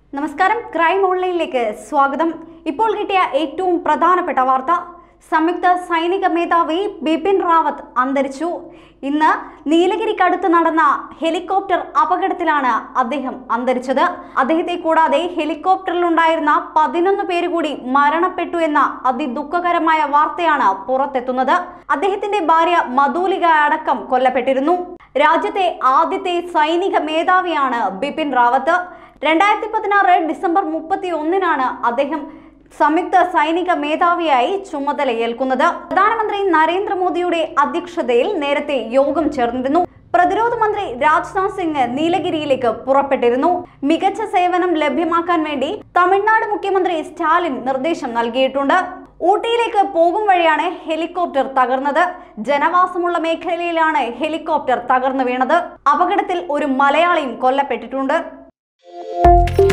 നമസ്കാരം ക്രൈം ഓൺലൈനിലേക്ക് സ്വാഗതം ഇപ്പോൾ കിട്ടിയ ഏറ്റവും പ്രധാനപ്പെട്ട വാർത്ത സംയുക്ത സൈനിക മേധാവി ബിപിൻ റാവത്ത് അന്തരിച്ചു ഇന്ന് നീലഗിരിക്കടുത്ത് നടന്ന ഹെലികോപ്റ്റർ അപകടത്തിലാണ് അദ്ദേഹം അന്തരിച്ചത് അദ്ദേഹത്തെ കൂടാതെ ഹെലികോപ്റ്ററിലുണ്ടായിരുന്ന പതിനൊന്ന് പേര് കൂടി മരണപ്പെട്ടു എന്ന അതിദുഃഖകരമായ വാർത്തയാണ് പുറത്തെത്തുന്നത് അദ്ദേഹത്തിന്റെ ഭാര്യ മധുലിക അടക്കം കൊല്ലപ്പെട്ടിരുന്നു രാജ്യത്തെ ആദ്യത്തെ സൈനിക മേധാവിയാണ് ബിപിൻ റാവത്ത് രണ്ടായിരത്തി പതിനാറ് ഡിസംബർ മുപ്പത്തി ഒന്നിനാണ് അദ്ദേഹം സംയുക്ത സൈനിക മേധാവിയായി ചുമതലയേൽക്കുന്നത് പ്രധാനമന്ത്രി നരേന്ദ്രമോദിയുടെ അധ്യക്ഷതയിൽ നേരത്തെ യോഗം ചേർന്നിരുന്നു പ്രതിരോധ മന്ത്രി രാജ്നാഥ് സിംഗ് നീലഗിരിയിലേക്ക് പുറപ്പെട്ടിരുന്നു മികച്ച സേവനം ലഭ്യമാക്കാൻ വേണ്ടി തമിഴ്നാട് മുഖ്യമന്ത്രി സ്റ്റാലിൻ നിർദ്ദേശം നൽകിയിട്ടുണ്ട് ഊട്ടിയിലേക്ക് പോകും വഴിയാണ് ഹെലികോപ്റ്റർ തകർന്നത് ജനവാസമുള്ള മേഖലയിലാണ് ഹെലികോപ്റ്റർ തകർന്നു വീണത് അപകടത്തിൽ ഒരു മലയാളിയും കൊല്ലപ്പെട്ടിട്ടുണ്ട്